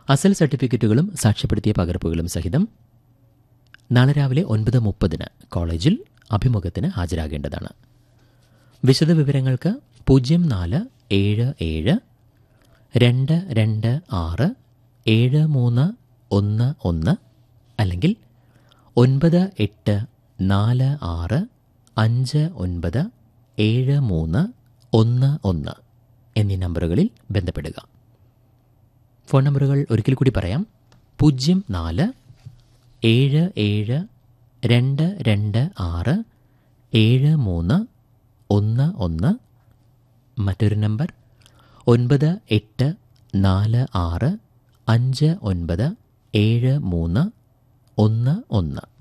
അസൽ സർട്ടിഫിക്കറ്റുകളും സാക്ഷ്യപ്പെടുത്തിയ പകർപ്പുകളും സഹിതം നാളെ രാവിലെ ഒൻപത് മുപ്പതിന് കോളേജിൽ അഭിമുഖത്തിന് ഹാജരാകേണ്ടതാണ് വിശദവിവരങ്ങൾക്ക് പൂജ്യം നാല് ഏഴ് ഏഴ് രണ്ട് രണ്ട് ആറ് ഏഴ് മൂന്ന് ഒന്ന് ഒന്ന് അല്ലെങ്കിൽ ഒൻപത് എട്ട് നാല് ആറ് അഞ്ച് ഒൻപത് ഏഴ് മൂന്ന് ഒന്ന് ഒന്ന് എന്നീ നമ്പറുകളിൽ ബന്ധപ്പെടുക ഫോൺ നമ്പറുകൾ ഒരിക്കൽ കൂടി പറയാം പൂജ്യം നാല് ഏഴ് ഏഴ് രണ്ട് രണ്ട് ആറ് ഏഴ് മൂന്ന് ഒന്ന് ഒന്ന് മറ്റൊരു നമ്പർ ഒൻപത് എട്ട് നാല് ആറ് അഞ്ച് ഒൻപത് ഏഴ് മൂന്ന് ഒന്ന് ഒന്ന്